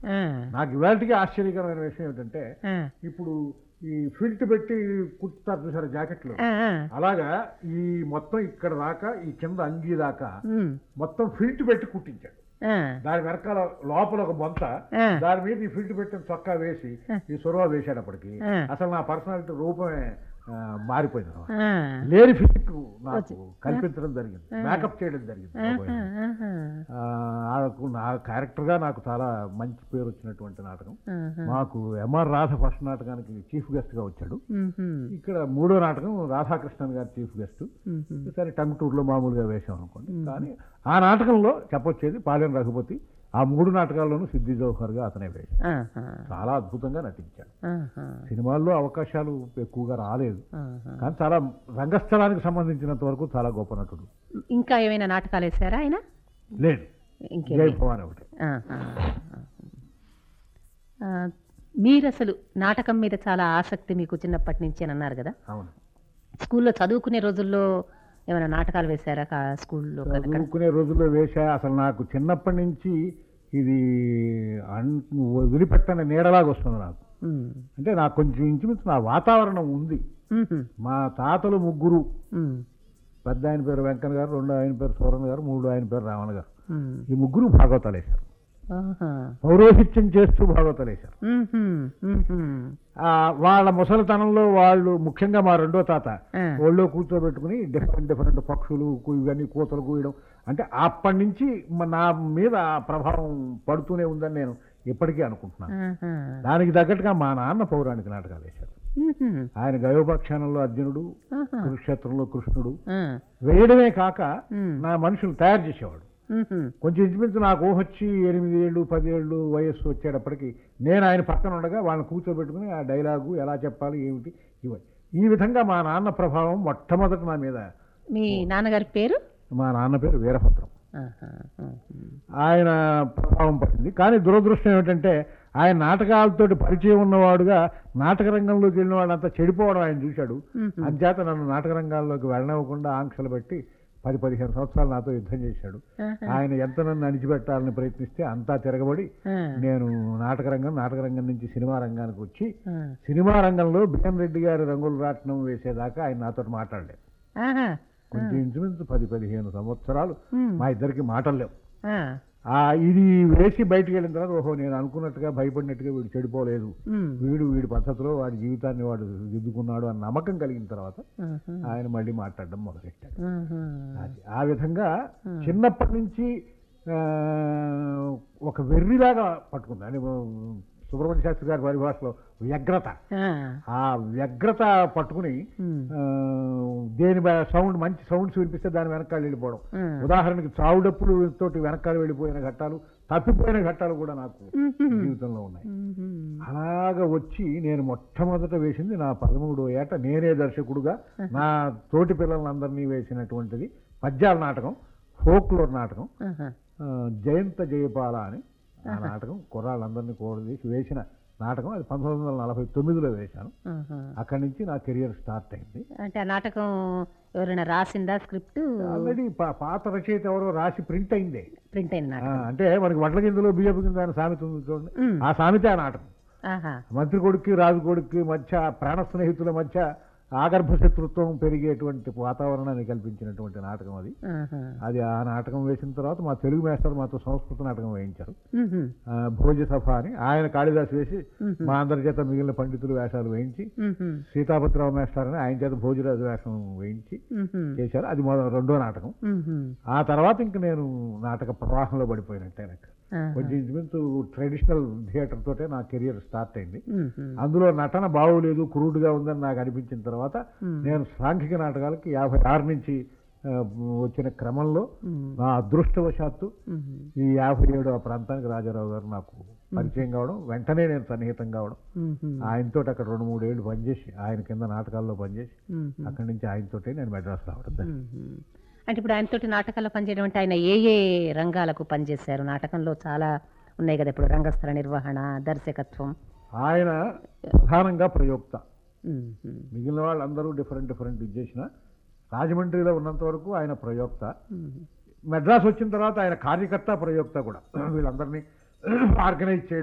ఆ, నాకు ఇవాళకి ఆశ్చర్యకరమైన విషయం ఏంటంటే ఆ, ఇప్పుడు ఈ ఫిల్ట్ పెట్టి కుట్టుతారు చూసారు జాకెట్లు ఆ, ఆ. అలాగా ఈ మొత్తం ఇక్కడ దాకా ఈ కింద అంగీ దాకా ఉమ్, మొత్తం ఫిల్ట్ పెట్టి కుట్టించాడు ఆ, దాని వెనకాల లోపల ఒక బొంత ఆ. దాని మీద ఈ ఫిల్ట్ పెట్టిన చొక్కా వేసి ఈ సొరవ వేసేటప్పటికి ఆ. అసలు నా పర్సనాలిటీ రూపమే ఆ, మారిపోయింది అన్నమాట. ఆ. లేని ఫిజిక్ నాకు కల్పించడం జరిగింది మేకప్ చేయడం జరిగింది ఆహా, ఆహా, ఆ, నాకు నా క్యారెక్టర్గా నాకు చాలా మంచి పేరు వచ్చినటువంటి నాటకం ఆహా. మాకు ఎంఆర్ రాధ ఫస్ట్ నాటకానికి చీఫ్ గెస్ట్గా వచ్చాడు ఉహుం, ఇక్కడ మూడో నాటకం రాధాకృష్ణన్ గారు చీఫ్ గెస్ట్ ఉహుం. సరే టంగ్ టూర్లో మామూలుగా వేసాం అనుకోండి కానీ ఆ నాటకంలో చెప్పొచ్చేది పాలెం రఘుపతి ఆ మూడు నాటకాల్లోనూ సిద్ధి జౌహర్గా అతనే వేశాడు ఆహా, చాలా అద్భుతంగా నటించాడు ఆహా, సినిమాల్లో అవకాశాలు ఎక్కువగా రాలేదు ఆహా. కానీ చాలా రంగస్థలానికి సంబంధించినంత వరకు చాలా గొప్ప నటుడు ఇంకా ఏమైనా నాటకాలు వేశారా ఆయన లేదు జై ఇంకేమి భవాన్ ఒకటి ఆహా. ఆ, మీరు అసలు నాటకం మీద చాలా ఆసక్తి మీకు చిన్నప్పటి నుంచి అని అన్నారు కదా అవును స్కూల్లో చదువుకునే రోజుల్లో ఏమైనా నాటకాలు వేశారా కా- స్కూల్లో కనుక చదువుకునే రోజుల్లో వేశా అసలు నాకు చిన్నప్పటి నుంచి ఇది అన్ వదిలిపెట్టని నీడలాగా వస్తుంది నాకు ఉమ్, అంటే నాకు కొంచెం ఇంచుమించు నా వాతావరణం ఉంది ఉహుం, మా తాతలు ముగ్గురు ఉమ్, పెద్ద ఆయన పేరు వెంకన్న గారు రెండో ఆయన పేరు సూరన్ గారు మూడో ఆయన పేరు రావణ గారు ఉమ్, ఈ ముగ్గురు భాగవతాలు వేశారు ఆహా, పౌరోహిత్యం చేస్తూ భాగవతాలు వేశారు ఉహుం, ఉహుం, ఆ, వాళ్ళ ముసలితనంలో వాళ్ళు ముఖ్యంగా మా రెండో తాత ఆ, ఒళ్ళో కూర్చోబెట్టుకుని డిఫరెంట్ డిఫరెంట్ పక్షులు కు- ఇవన్నీ కూతలు కూయడం అంటే అప్పటి నుంచి మ- నా మీద ఆ ప్రభావం పడుతూనే ఉందని నేను ఇప్పటికీ అనుకుంటున్నాను ఆహా, దానికి తగ్గట్టుగా మా నాన్న పౌరాణిక నాటకాలు వేశారు ఉహుం, ఆయన గయోపాఖ్యానంలో అర్జునుడు ఆహా, కురుక్షేత్రంలో కృష్ణుడు ఆ, వేయడమే కాక ఉమ్, నా మనుషులు తయారు చేసేవాడు ఉహుం, కొంచెం ఇంచుమించు నాకు ఊహొచ్చి ఎనిమిది ఏళ్ళు పది ఏళ్ళు వయస్సు వచ్చేటప్పటికి నేను ఆయన పక్కన ఉండగా వాళ్ళని కూర్చోబెట్టుకుని ఆ డైలాగు ఎలా చెప్పాలి ఏమిటి ఇవి ఈ విధంగా మా నాన్న ప్రభావం మొట్టమొదట నా మీద మీ నాన్నగారి పేరు మా నాన్న పేరు వీరభద్రం ఆహా, ఉహుం, ఆయన ప్రభావం పడింది కానీ దురదృష్టం ఏమిటంటే ఆయన నాటకాలతోటి పరిచయం ఉన్నవాడుగా నాటక రంగంలోకి వెళ్ళిన వాళ్ళంతా చెడిపోవడం ఆయన చూశాడు ఉహుం, అంచేత నన్ను నాటక రంగాల్లోకి వెళ్ళనివ్వకుండా ఆంక్షలు పెట్టి పది పదిహేను సంవత్సరాలు నాతో యుద్ధం చేశాడు ఆహా, ఆయన ఎంత నన్ను అణిచిపెట్టాలని ప్రయత్నిస్తే అంతా తిరగబడి ఆ, నేను నాటక రంగం నాటక రంగం నుంచి సినిమా రంగానికి వచ్చి ఆ, సినిమా రంగంలో బిఎన్ రెడ్డి గారి రంగుల రాట్నం వేసేదాకా ఆయన నాతో మాట్లాడలేదు ఆహా, కొంచెం ఇంచుమించు పది పదిహేను సంవత్సరాలు ఉమ్, మా ఇద్దరికి మాటలు లేవు ఆ, ఆ ఇది వేసి బయటికి వెళ్ళిన తర్వాత ఓహో నేను అనుకున్నట్టుగా భయపడినట్టుగా వీడు చెడిపోలేదు ఉమ్, వీడు వీడి పద్ధతిలో వాడి జీవితాన్ని వాడు దిద్దుకున్నాడు అన్న నమ్మకం కలిగిన తర్వాత ఆహా, ఆయన మళ్ళీ మాట్లాడడం మొదలెట్టాడు ఆహా, అది ఆ విధంగా చిన్నప్పటి నుంచి ఆ, ఒక వెర్రిలాగా పట్టుకుంది అని సుబ్రహ్మణ్య శాస్త్రి గారి పరిభాషలో వ్యగ్రత ఆ, ఆ వ్యగ్రత పట్టుకుని ఉమ్, ఆ, దేని సౌండ్ మంచి సౌండ్స్ వినిపిస్తే దాని వెనకాల వెళ్ళిపోవడం ఆ, ఉదాహరణకి చావుడప్పులు తోటి వెనకాల వెళ్ళిపోయిన ఘట్టాలు తప్పిపోయిన ఘట్టాలు కూడా నాకు ఉహుం, జీవితంలో ఉన్నాయి ఉహుం, అలాగ వచ్చి నేను మొట్టమొదట వేసింది నా పదమూడో ఏట నేనే దర్శకుడుగా నా తోటి పిల్లలందరినీ వేసినటువంటిది పద్యాల నాటకం ఫోక్లోర్ నాటకం ఆహా, ఆ, జయంత జయపాల అని ఆ నాటకం కుర్రాళ్ళందరినీ కూడదీసి వేసిన నాటకం అది పంతొమ్మిది వందల నలభై తొమ్మిదిలో వేశాను ఆహా. అక్కడి నుంచి నా కెరియర్ స్టార్ట్ అయింది అంటే ఆ నాటకం ఎవరైనా రాసిందా స్క్రిప్ట్ ఆల్రెడీ పా- పాత రచయిత ఎవరో రాసి ప్రింట్ అయిందే ప్రింట్ అయిన ఆ, నాటకం అంటే మనకి వడ్ల గింజలో బియ్యపు గింజ అనే సామెత ఉంది చూడండి ఉమ్, ఆ సామెత ఆ నాటకం ఆహా, మంత్రి కొడుక్కి రాజు కొడుక్కి మధ్య ప్రాణ స్నేహితుల మధ్య ఆగర్భ శత్రుత్వం పెరిగేటువంటి వాతావరణాన్ని కల్పించినటువంటి నాటకం అది ఆహా, అది ఆ నాటకం వేసిన తర్వాత మా తెలుగు మేస్టర్ మాతో సంస్కృత నాటకం వేయించారు ఉహుం, ఆ, భోజ సభ అని ఆయన కాళిదాసు వేసి ఉహుం, మా అందరి చేత మిగిలిన పండితులు వేషాలు వేయించి ఉహుం, సీతాపతిరావు మేస్టర్ అని ఆయన చేత భోజరాజు వేషం వేయించి ఉహుం, చేశారు అది మొద రెండో నాటకం ఉహుం, ఆ తర్వాత ఇంక నేను నాటక ప్రవాహంలో పడిపోయినట్టే నాకు ఆహా, కొంచెం ఇంచుమించు ట్రెడిషనల్ థియేటర్ తోటే నా కెరియర్ స్టార్ట్ అయింది ఉహుం, అందులో నటన బాగోలేదు క్రూడ్గా ఉందని నాకు అనిపించిన తర్వాత ఉమ్, నేను సాంఘిక నాటకాలకి యాభై ఆరు నుంచి ఆ, వచ్చిన క్రమంలో ఉమ్, నా అదృష్టవశాత్తు ఉహుం, ఈ యాభై ఏడు ఆ ప్రాంతానికి రాజారావు గారు నాకు పరిచయం కావడం వెంటనే నేను సన్నిహితం కావడం ఉహుం, ఆయనతో అక్కడ రెండు మూడు ఏళ్ళు పనిచేసి ఆయన కింద నాటకాల్లో పనిచేసి ఉహుం, అక్కడి నుంచి ఆయనతోటే నేను మెడ్రాస్ రావడం జరిగింది. ఉహుం. అంటే ఇప్పుడు ఆయనతోటి నాటకాల్లో పనిచేయడం అంటే ఆయన ఏ ఏ రంగాలకు పనిచేశారు నాటకంలో చాలా ఉన్నాయి కదా ఇప్పుడు రంగస్థల నిర్వహణ దర్శకత్వం ఆయన ప్రధానంగా ప్రయోక్త ఉహుం, మిగిలిన వాళ్ళందరూ డిఫరెంట్ డిఫరెంట్ ఇది చేసిన రాజమండ్రిలో ఉన్నంత వరకు ఆయన ప్రయోక్త ఉహుం, మెడ్రాస్ వచ్చిన తర్వాత ఆయన కార్యకర్త ప్రయోక్త కూడా వీళ్ళందరినీ ఆర్గనైజ్ చేయడం